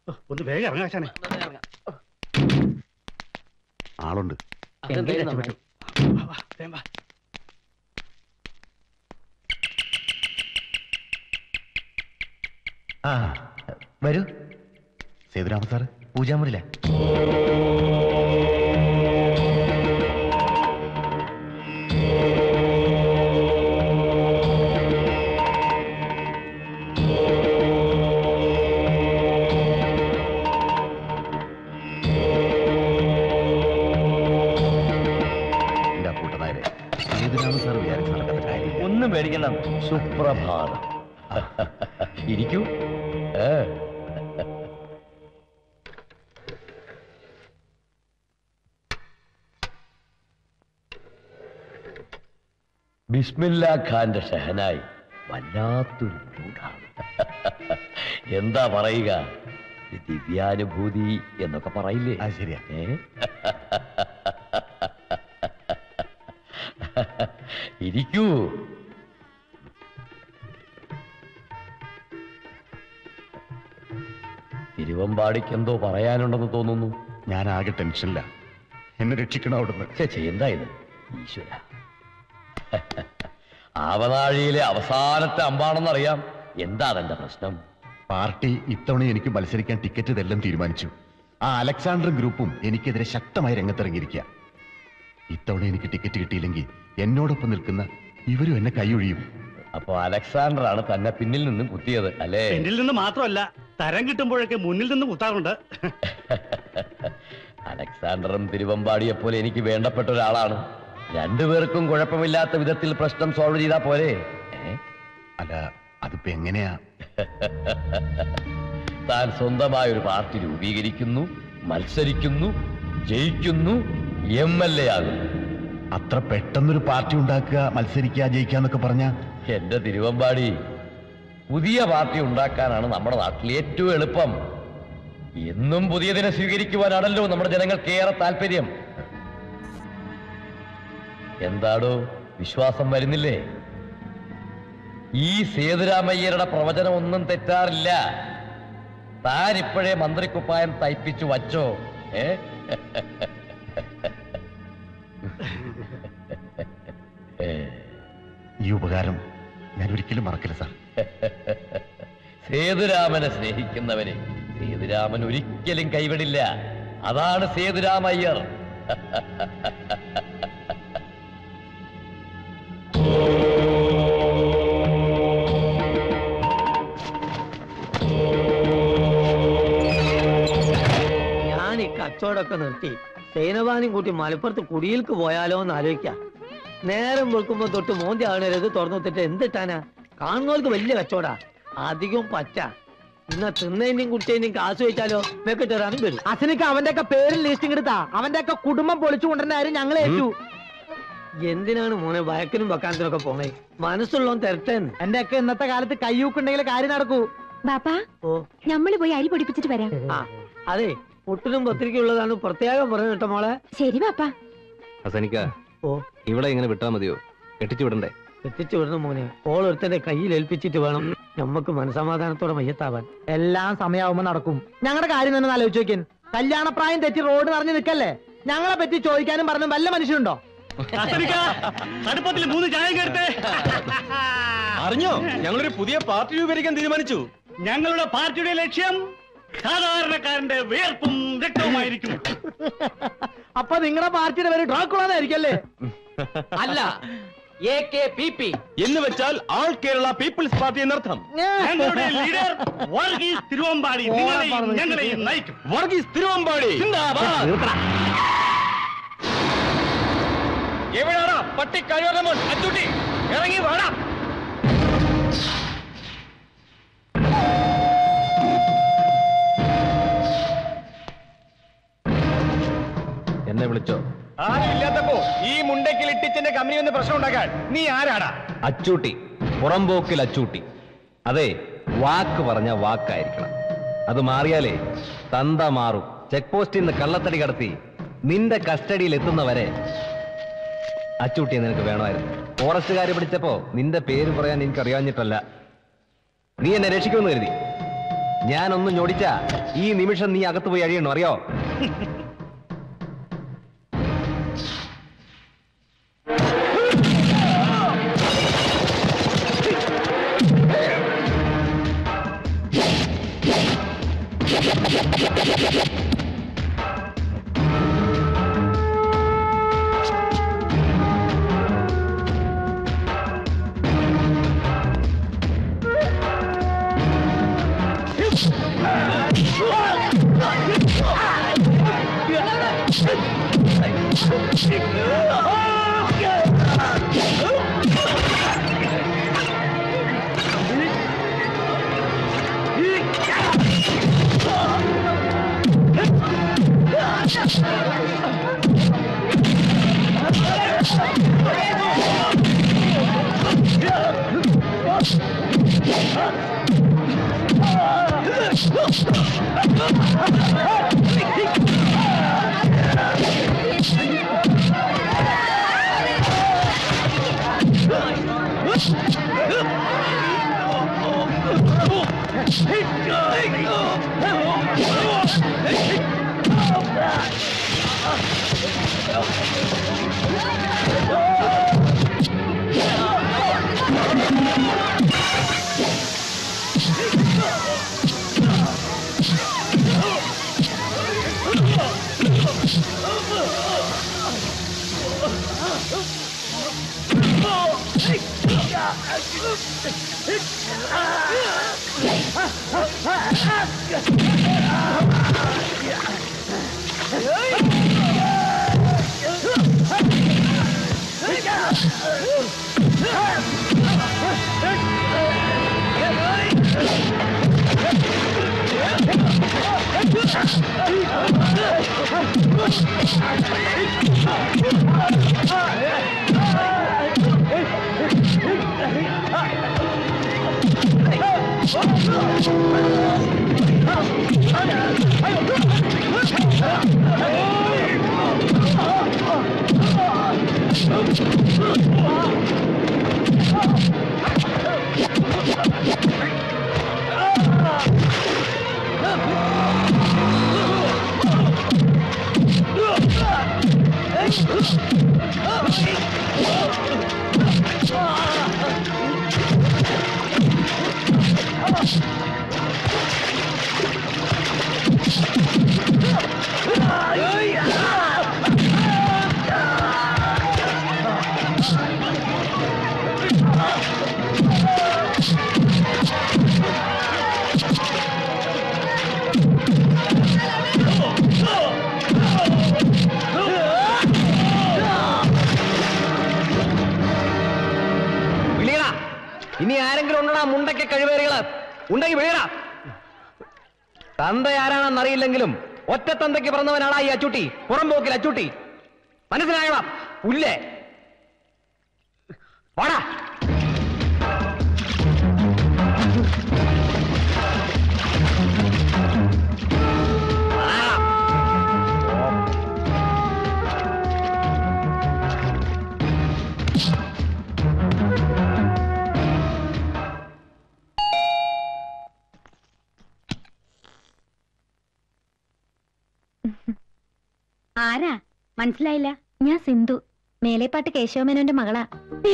ഒന്ന് വേഗം ഇറങ്ങാശാനെ ആളുണ്ട് എങ്കിലും രക്ഷപ്പെട്ടു. വാ, വാ, വേഗം വാ. ആ വരൂ സേതുരാമ സാറ് പൂജാമുറിയിലെ എന്റെ കൂട്ടനായരെ സേതുരാമ സാർ വിചാരിച്ച് നടക്കുന്ന കാര്യം ഒന്നും പേടിക്കണ്ട സുപ്രഭാതം ഇരിക്കൂ ഏ. ബിസ്മില്ല ഖാന്റെ ഷഹനായി വല്ലാത്തൊരു മൂടാണ് എന്താ പറയുക ഈ ദിവ്യാനുഭൂതി എന്നൊക്കെ പറയില്ലേ അത് ശരിയാ ഏ? ഇരിക്കൂ തിരുവമ്പാടിക്ക് എന്തോ പറയാനുണ്ടെന്ന് തോന്നുന്നു ഞാൻ ആകെ ടെൻഷനില്ല എന്നെ രക്ഷിക്കണം അവിടുന്ന് ചേച്ചി എന്താ ഇത് ഈശ്വര ആവനാഴിയിലെ അവസാനത്തെ അമ്പാണെന്നറിയാം എന്താ അതെന്റെ പ്രശ്നം പാർട്ടി ഇത്തവണ എനിക്ക് മത്സരിക്കാൻ ടിക്കറ്റ് ഇതെല്ലാം തീരുമാനിച്ചു ആ അലക്സാണ്ടർ ഗ്രൂപ്പും എനിക്കെതിരെ ശക്തമായി രംഗത്തിറങ്ങിയിരിക്കുക ഇത്തവണ എനിക്ക് ടിക്കറ്റ് കിട്ടിയില്ലെങ്കിൽ എന്നോടൊപ്പം നിൽക്കുന്ന ഇവരും എന്നെ കൈയൊഴിയും അപ്പൊ അലക്സാണ്ടർ ആണ് തന്നെ പിന്നിൽ നിന്നും കുത്തിയത് അല്ലേ പിന്നിൽ നിന്ന് മാത്രമല്ല തരം കിട്ടുമ്പോഴൊക്കെ മുന്നിൽ നിന്ന് കുത്താറുണ്ട് അലക്സാണ്ടറും തിരുവമ്പാടിയെ പോലെ എനിക്ക് വേണ്ടപ്പെട്ട ഒരാളാണ് രണ്ടുപേർക്കും കുഴപ്പമില്ലാത്ത വിധത്തിൽ പ്രശ്നം സോൾവ് ചെയ്താ പോരെ ഏ? അല്ല അതിപ്പോ എങ്ങനെയാ താൻ സ്വന്തമായ ഒരു പാർട്ടി രൂപീകരിക്കുന്നു മത്സരിക്കുന്നു ജയിക്കുന്നു എം എൽ എ ആകുന്നു അത്ര പെട്ടെന്നൊരു പാർട്ടി ഉണ്ടാക്കുക മത്സരിക്കുക ജയിക്കാന്നൊക്കെ പറഞ്ഞ എന്റെ തിരുവമ്പാടി പുതിയ പാർട്ടി ഉണ്ടാക്കാനാണ് നമ്മുടെ നാട്ടിൽ ഏറ്റവും എളുപ്പം എന്നും പുതിയതിനെ സ്വീകരിക്കുവാനാണല്ലോ നമ്മുടെ ജനങ്ങൾക്ക് ഏറെ താല്പര്യം എന്താടോ വിശ്വാസം വരുന്നില്ലേ ഈ സേതുരാമയ്യരുടെ പ്രവചനം ഒന്നും തെറ്റാറില്ല താൻ ഇപ്പോഴേ മന്ത്രിക്കുപ്പായം തയ്പ്പിച്ചു വച്ചോ ഏ ഏ ഈ ഉപകാരം ഞാൻ ഒരിക്കലും മറക്കില്ല സാർ സേതുരാമനെ സ്നേഹിക്കുന്നവനെ സേതുരാമൻ ഒരിക്കലും കൈവിടില്ല അതാണ് സേതുരാമയ്യർ ഞാൻ ഈ കച്ചവടമൊക്കെ നിർത്തി സേനവാനും കൂട്ടി മലപ്പുറത്ത് കുടിയിൽക്ക് പോയാലോ എന്ന് ആലോചിക്കാം നേരം വെളുക്കുമ്പോ തൊട്ട് മോന്തി ആണരുത് തുറന്നിട്ടിട്ട് എന്തിട്ടാനാ കാണുന്നവർക്ക് വലിയ കച്ചവടാ അധികം പച്ച ഇന്ന തിന്നതിന്റെയും കുടിച്ചതിന്റെയും കാശ് വെച്ചാലോ വെക്കിട്ടറാനും വരും അസനിക്ക് അവന്റെ ഒക്കെ പേരിൽ ലിസ്റ്റിംഗ് എടുത്താ അവന്റെ ഒക്കെ കുടുംബം പൊളിച്ചു കൊണ്ടുവരുന്ന കാര്യം ഞങ്ങൾ ഏറ്റു എന്തിനാണ് മോനെ വയക്കിനും വക്കാനത്തിനൊക്കെ പോണേ മനസ്സുള്ളവൻ തരട്ടേന്ന് എന്റെ ഒക്കെ ഇന്നത്തെ കാലത്ത് കയ്യൂക്കുണ്ടെങ്കിൽ കാര്യം നടക്കൂ ബാപ്പാ ഓ ഞമ്മള് പോയി അരി പൊടിപ്പിച്ചിട്ട് വരാം ആ അതെ മുട്ടിനും പത്രികയുള്ളതാണ് പ്രത്യേകം പറഞ്ഞു കേട്ടോ മോളെ ശരി ബാപ്പാ ഹസനിക്ക ഓ ഇവിടെ ഇങ്ങനെ വിട്ടാ മതിയോ കെട്ടിച്ചു വിടണ്ടേ എത്തിച്ചു വിടണം മോനെ ഓളൊരുത്തന്റെ കയ്യിൽ ഏൽപ്പിച്ചിട്ട് വേണം നമുക്ക് മനസമാധാനത്തോടെ മയ്യത്താവാൻ എല്ലാം സമയാവുമ്പോ നടക്കും ഞങ്ങളുടെ കാര്യം തന്നെ ഒന്ന് ആലോചിച്ച് നോക്കിൻ കല്യാണപ്രായം തെറ്റി റോഡ് നിറഞ്ഞു നിൽക്കല്ലേ ഞങ്ങളെ പറ്റി ചോദിക്കാനും പറഞ്ഞു വല്ല മനുഷ്യനുണ്ടോ കസ്തൂരിക്ക, കടുപ്പത്തിൽ മൂന്ന് ചായ കേട്ടെ അറിഞ്ഞോ ഞങ്ങളൊരു പുതിയ പാർട്ടി രൂപീകരിക്കാൻ തീരുമാനിച്ചു ഞങ്ങളുടെ പാർട്ടിയുടെ ലക്ഷ്യം സാധാരണക്കാരന്റെ വിയർപ്പും രക്തവുമായിരിക്കും അപ്പൊ നിങ്ങളുടെ പാർട്ടിയുടെ പേര് ഡ്രാക്കുളാന്നായിരിക്കല്ലേ അല്ല എ കെ പി പി എന്ന് വെച്ചാൽ ആൾ കേരള പീപ്പിൾസ് പാർട്ടി എന്നർത്ഥം ഞങ്ങളുടെ ലീഡർ വർഗീസ് തിരുവമ്പാടി നിങ്ങളെയും ഞങ്ങളെയും നയിക്കും വർഗീസ് തിരുവമ്പാടി എവിടാടാ പട്ടി കഴിവറമോൻ അച്ചുട്ടി ഇറങ്ങി വാടാ എന്നെ വിളിച്ചോ ആരും ഇല്ലാത്തപ്പോ ഈ മുണ്ടയ്ക്കിൽ ഇട്ടിച്ചന്റെ കമ്പനി ഒന്ന് പ്രശ്നം ഉണ്ടാക്കാൻ നീ ആരാടാ അച്ചൂട്ടി പുറംപോക്കിൽ അച്ചൂട്ടി അതെ വാക്ക് പറഞ്ഞ വാക്കായിരിക്കണം അത് മാറിയാലേ തന്ത മാറും ചെക്ക് പോസ്റ്റിൽ നിന്ന് കള്ളത്തടി കടത്തി നിന്റെ കസ്റ്റഡിയിൽ എത്തുന്നവരെ അച്ചൂട്ടിയെ നിനക്ക് വേണമായിരുന്നു ഫോറസ്റ്റുകാർ പിടിച്ചപ്പോ നിന്റെ പേര് പറയാൻ എനിക്ക് അറിയാഞ്ഞിട്ടല്ല നീ എന്നെ രക്ഷിക്കുമെന്ന് കരുതി ഞാനൊന്ന് ഞൊടിച്ച ഈ നിമിഷം നീ അകത്ത് പോയി അഴിയണോ അറിയോ വിളിയടാ ഇനി ആരെങ്കിലും ഉണ്ടടാ മുണ്ടയ്ക്ക് കഴിവേറികള് ഉണ്ടെങ്കിൽ വിളിയടാ തന്ത ആരാണെന്ന് അറിയില്ലെങ്കിലും ഒറ്റ തന്തയ്ക്ക് പിറന്നവനാടാ ഈ അച്ചൂട്ടി പുറംപോക്കിൽ അച്ചൂട്ടി മനസ്സിലായടാ പുല്ലേ വാടാ ആരാ മനസ്സിലായില്ല ഞാൻ സിന്ധു മേലേപ്പാട്ട് കേശവമേനോന്റെ മകളാ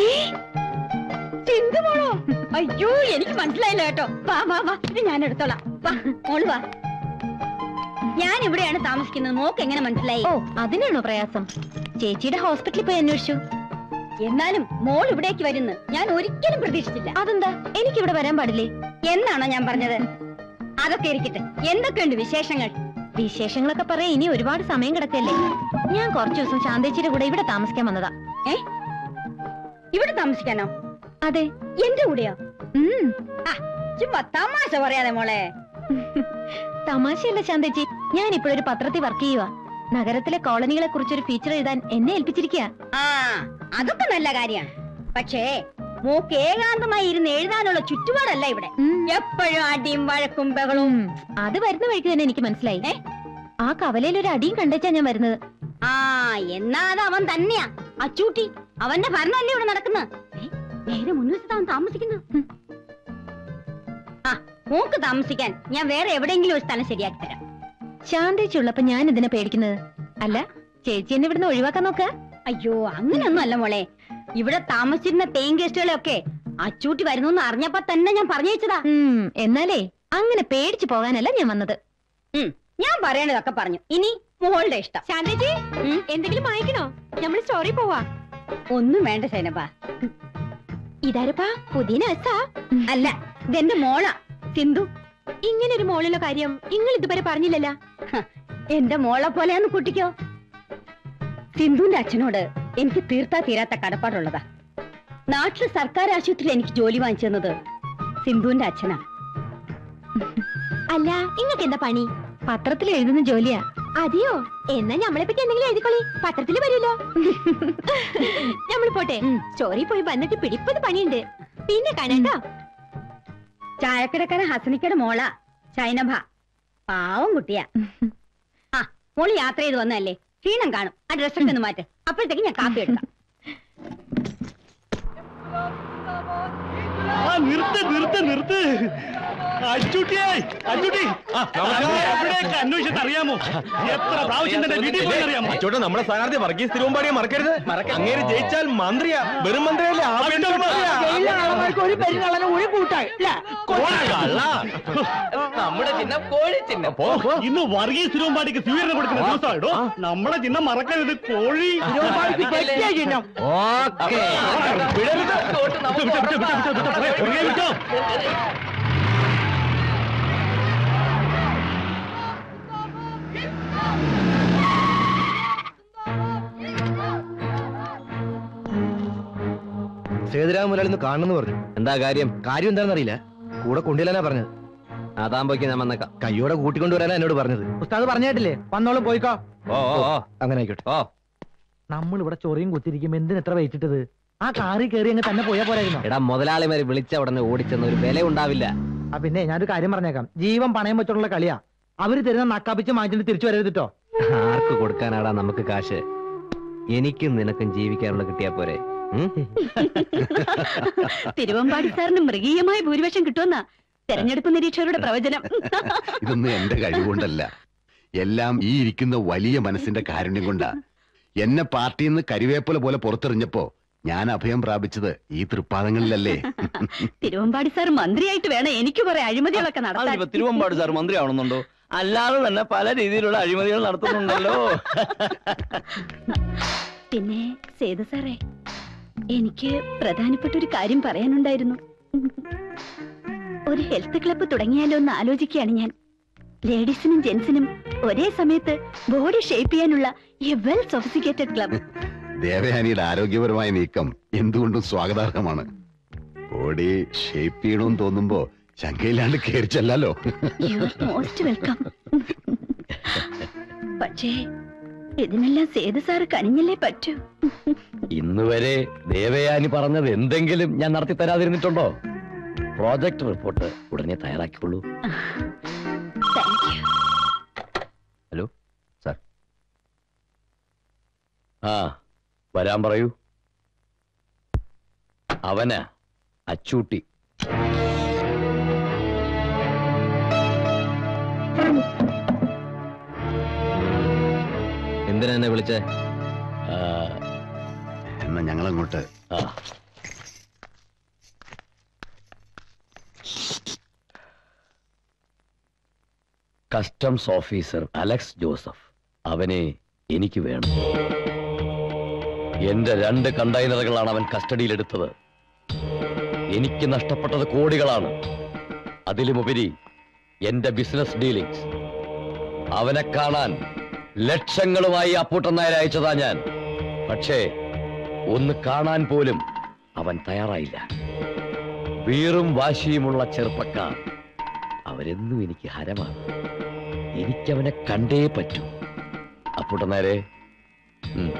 സിന്ധു മോളോ അയ്യോ എനിക്ക് മനസ്സിലായില്ല കേട്ടോ വാ വാ വാ ഇത് ഞാൻ എടുത്തോളാം വാ മോള് വാ ഞാൻ ഇവിടെയാണ് താമസിക്കുന്നത് മോക്ക് എങ്ങനെ മനസ്സിലായി ഓ അതിനാണോ പ്രയാസം ചേച്ചിയുടെ ഹോസ്പിറ്റലിൽ പോയി അന്വേഷിച്ചു എന്നാലും മോൾ ഇവിടേക്ക് വരുന്നു ഞാൻ ഒരിക്കലും പ്രതീക്ഷിച്ചില്ല അതെന്താ എനിക്ക് ഇവിടെ വരാൻ പാടില്ലേ എന്നാണോ ഞാൻ പറഞ്ഞത് അതൊക്കെ ഇരിക്കട്ടെ എന്തൊക്കെയുണ്ട് വിശേഷങ്ങൾ വിശേഷങ്ങളൊക്കെ പറയാൻ ഇനി ഒരുപാട് സമയം കിടക്കല്ലേ ഞാൻ കുറച്ചു ദിവസം ശാന്തേച്ചിയുടെ കൂടെ ഇവിടെ താമസിക്കാൻ വന്നതാ ഏ ഇവിടെ താമസിക്കാനോ അതെ എന്റെ കൂടെയോ ചുമ്മാ തമാശ പറയാതെ മോളെ തമാശയല്ല ശാന്തേച്ചി ഞാൻ ഇപ്പോഴൊരു പത്രത്തിൽ വർക്ക് ചെയ്യുക നഗരത്തിലെ കോളനികളെ കുറിച്ചൊരു ഫീച്ചർ എഴുതാൻ എന്നെ ഏൽപ്പിച്ചിരിക്കുക ആ അതൊക്കെ നല്ല കാര്യമാണ് പക്ഷേ മൂക്ക് ഏകാന്തമായി ഇരുന്ന് എഴുതാനുള്ള ചുറ്റുപാടല്ല ഇവിടെ എപ്പോഴും അടിയും വഴക്കും ബഹളവും അത് വരുന്ന വഴിക്ക് തന്നെ എനിക്ക് മനസ്സിലായി ഏ? ആ കവലയിൽ ഒരു അടിയും കണ്ടേച്ചാ ഞാൻ വരുന്നത് ആ എന്നാ അത് അവൻ തന്നെയാ അച്ചൂട്ടി അവന്റെ ഭരണമല്ലേ ഇവിടെ നടക്കുന്നത് ഏ, നേരെ മുൻവശത്ത് അവൻ താമസിക്കുന്നത് ആ മോക്ക് താമസിക്കാൻ ഞാൻ വേറെ എവിടെയെങ്കിലും ഒരു സ്ഥലം ശരിയാക്കി തരാം ശാന്തേച്ചുള്ളപ്പോ ഞാൻ ഇതിനെ പേടിക്കുന്നത് അല്ല ചേച്ചി എന്നെ ഇവിടുന്ന് ഒഴിവാക്കാൻ നോക്ക അയ്യോ അങ്ങനെയൊന്നും അല്ല മോളെ ഇവിടെ താമസിച്ചിരുന്ന തേൻ ഗസ്റ്റുകളെയൊക്കെ അച്ചൂട്ടി വരുന്നു എന്ന് അറിഞ്ഞപ്പോ തന്നെ ഞാൻ പറഞ്ഞയച്ചതാ എന്നാലേ അങ്ങനെ പേടിച്ചു പോകാനല്ല ഞാൻ വന്നത് ഉം, ഞാൻ പറയേണ്ടതൊക്കെ പറഞ്ഞു ഇനി മോളുടെ ഇഷ്ടം ശാന്തേച്ചി എന്തെങ്കിലും വായിക്കണോ നമ്മൾ സ്റ്റോറി പോവാ ഒന്നും വേണ്ട സൈനബ ഇതാരപ്പാ പുതിയ നഴ്സാ അല്ല ഇതെന്റെ മോളാ സിന്ധു ഇങ്ങനെ ഒരു മോളുള്ള കാര്യം നിങ്ങൾ ഇതുവരെ പറഞ്ഞില്ലല്ലോ ഹ, എന്റെ മോളെ പോലെയാന്ന് കുട്ടിക്കോ സിന്ധുവിന്റെ അച്ഛനോട് എനിക്ക് തീർത്താ തീരാത്ത കടപ്പാടുള്ളതാ നാട്ടില് സർക്കാർ ആശുപത്രിയിൽ എനിക്ക് ജോലി വാങ്ങിച്ചു തന്നത് സിന്ധുവിന്റെ അച്ഛനാ അല്ല നിങ്ങൾക്ക് എന്താ പണി പത്രത്തിൽ എഴുതുന്ന ജോലിയാ അതെയോ എന്നാ നമ്മളെ പറ്റി എന്തെങ്കിലും എഴുതിക്കോളി പത്രത്തിൽ വരുമല്ലോ നമ്മൾ പോട്ടെ സ്റ്റോറി പോയി വന്നിട്ട് പിടിപ്പത് പണിയുണ്ട് പിന്നെ കാണാട്ടോ ചായക്കടക്കാരൻ ഹസനിക്കയുടെ മോളാ ചൈനഭ പാവം കുട്ടിയാ ആ മോള് യാത്ര ചെയ്ത് വന്നതല്ലേ ക്ഷീണം കാണും ആ ഡ്രസ്സൊക്കെ ഒന്ന് മാറ്റ് അപ്പോഴത്തേക്ക് ഞാൻ കാപ്പി എടുക്കാം ആ നിർത്ത് നിർത്ത് നിർത്ത് അച്ചൂട്ടിയേ അച്ചൂട്ടി എവിടെയൊക്കെ അന്വേഷിച്ചിട്ട് അറിയാമോ എത്ര പ്രാവശ്യം തന്നെ വീട്ടിൽ പോയി അറിയാമോ അച്ചോട്ടെ നമ്മുടെ സ്ഥാനാർത്ഥി വർഗീസ് തിരുവമ്പാടിയെ മറക്കരുത് അങ്ങേര് ജയിച്ചാൽ മന്ത്രിയാ വെറും മന്ത്രിയല്ലേ ആവേണ്ടത് മന്ത്രിയാ. ഒരു പെരുന്നാളനെ ഒരു കൂട്ടായി പോടാ, കള്ളാ. നമ്മുടെ ചിഹ്നം കോഴി ചിഹ്നം പോ, പോ. ഇന്ന് വർഗീസ് തിരുവമ്പാടിക്ക് സ്വീകരണം കൊടുക്കുന്ന ദിവസമായിടോ നമ്മളെ ചിഹ്നം മറക്കരുത് കോഴി ഓക്കേ വിടരുത്. വിട്ടോ, വിട്ടോ, വിട്ടോ, വിട്ടോ, വിട്ടോ, പോരെ, പുറകെ വിട്ടോ. സേതുരാമ മുതലാളി കാണണമെന്ന് പറഞ്ഞു എന്താ കാര്യം കാര്യം എന്താണെന്ന് അറിയില്ല കൂടെ കൊണ്ടുവരാനാ പറഞ്ഞത് അതാകുമ്പോഴേക്ക് ഞാൻ വന്നേക്കാം കയ്യോടെ കൂട്ടിക്കൊണ്ടുവരാനാ എന്നോട് പറഞ്ഞത് ഉസ്താദ് പറഞ്ഞിട്ടില്ലേ വന്നോളും പോയിക്കോ ഓ ഓ ഓ അങ്ങനെ ആയിക്കോട്ടെ ഓ നമ്മൾ ഇവിടെ ചൊറിയും കുത്തിരിക്കുമ്പോ എന്തിന് എത്ര വെയിറ്റിട്ടത് ആ കാറിൽ കയറി അങ്ങ് തന്നെ പോയാ പോരായിരുന്നോ എടാ മുതലാളിമാര് വിളിച്ച ഉടനെ ഓടിച്ചെന്ന ഒരു വില ഉണ്ടാവില്ല ആ പിന്നെ ഞാനൊരു കാര്യം പറഞ്ഞേക്കാം ജീവൻ പണയം വെച്ചോണ്ടുള്ള കളിയാ അവര് തരുന്ന നക്കാപ്പിച്ച് മാറ്റിട്ട് തിരിച്ചു വരരുതിട്ടോ ആർക്ക് കൊടുക്കാനാടാ നമുക്ക് കാശ് എനിക്കും നിനക്കും ജീവിക്കാനുള്ള കിട്ടിയാ പോരെ ഉം? തിരുവമ്പാടി സാറിന് മൃഗീയമായ ഭൂരിപക്ഷം കിട്ടുമെന്നാ തെരഞ്ഞെടുപ്പ് നിരീക്ഷകരുടെ പ്രവചനം ഇതൊന്നും എന്റെ കഴിവുകൊണ്ടല്ല എല്ലാം ഈ ഇരിക്കുന്ന വലിയ മനസ്സിന്റെ കാരുണ്യം കൊണ്ടാ എന്നെ പാർട്ടിയിൽ നിന്ന് കരിവേപ്പല പോലെ പുറത്തെറിഞ്ഞപ്പോ ഞാൻ അഭയം പ്രാപിച്ചത് ഈ തൃപ്പാദങ്ങളിലല്ലേ തിരുവമ്പാടി സാർ മന്ത്രിയായിട്ട് വേണം എനിക്ക് കുറെ അഴിമതികളൊക്കെ നടത്താൻ അതിനിപ്പോ തിരുവമ്പാട് സാർ മന്ത്രിയാവണമെന്നുണ്ടോ അല്ലാതെ തന്നെ പല രീതിയിലുള്ള അഴിമതികൾ നടത്തുന്നുണ്ടല്ലോ പിന്നെ സേതു സാറേ എനിക്ക് പ്രധാനപ്പെട്ട ഒരു കാര്യം പറയാനുണ്ടായിരുന്നു ഒരു ഹെൽത്ത് ക്ലബ്ബ് തുടങ്ങിയാലോ എന്ന് ആലോചിക്കുകയാണ് ഞാൻ ലേഡീസിനും ജെന്റ്സിനും ഒരേ സമയത്ത് ബോഡി ഷേപ്പ് ചെയ്യാനുള്ള എ വെൽ സൊഫിസിക്കേറ്റഡ് ക്ലബ് ദേവയാനിയുടെ ആരോഗ്യപരമായ നീക്കം എന്തുകൊണ്ടും സ്വാഗതാർഹമാണ് ബോഡി ഷേപ്പ് ചെയ്യണമെന്ന് തോന്നുമ്പോ ശങ്കയിലാണ്ട് കയറി ചെല്ലാലോ യു ആർ മോസ്റ്റ് വെൽക്കം പക്ഷേ ഇതിനെല്ലാം സേതു സാറ് കനിഞ്ഞല്ലേ പറ്റൂ ഇന്ന് വരെ ദേവയാനി പറഞ്ഞത് എന്തെങ്കിലും ഞാൻ നടത്തി തരാതിരുന്നിട്ടുണ്ടോ പ്രോജക്ട് റിപ്പോർട്ട് ഉടനെ തയ്യാറാക്കിക്കൊള്ളൂ താങ്ക് യു ഹലോ സാർ ആ വരാൻ പറയൂ അവനാ അച്ചൂട്ടി എന്തിനാ എന്നെ വിളിച്ചേ ആ, എന്നാ ഞങ്ങളങ്ങോട്ട് ആ കസ്റ്റംസ് ഓഫീസർ അലക്സ് ജോസഫ് അവനെ എനിക്ക് വേണം എന്റെ രണ്ട് കണ്ടെയ്നറുകളാണ് അവൻ കസ്റ്റഡിയിലെടുത്തത് എനിക്ക് നഷ്ടപ്പെട്ടത് കോടികളാണ് അതിലുമുപരി എന്റെ ബിസിനസ് ഡീലിങ്സ് അവനെ കാണാൻ ലക്ഷങ്ങളുമായി അപ്പൂട്ടൻ നായർ അയച്ചതാ ഞാൻ പക്ഷേ ഒന്ന് കാണാൻ പോലും അവൻ തയ്യാറായില്ല വീറും വാശിയുമുള്ള ചെറുപ്പക്കാർ അവരെന്നും എനിക്ക് ഹരമാണ് എനിക്കവനെ കണ്ടേ പറ്റൂ അപ്പൂട്ടൻ നേരെ ഉം.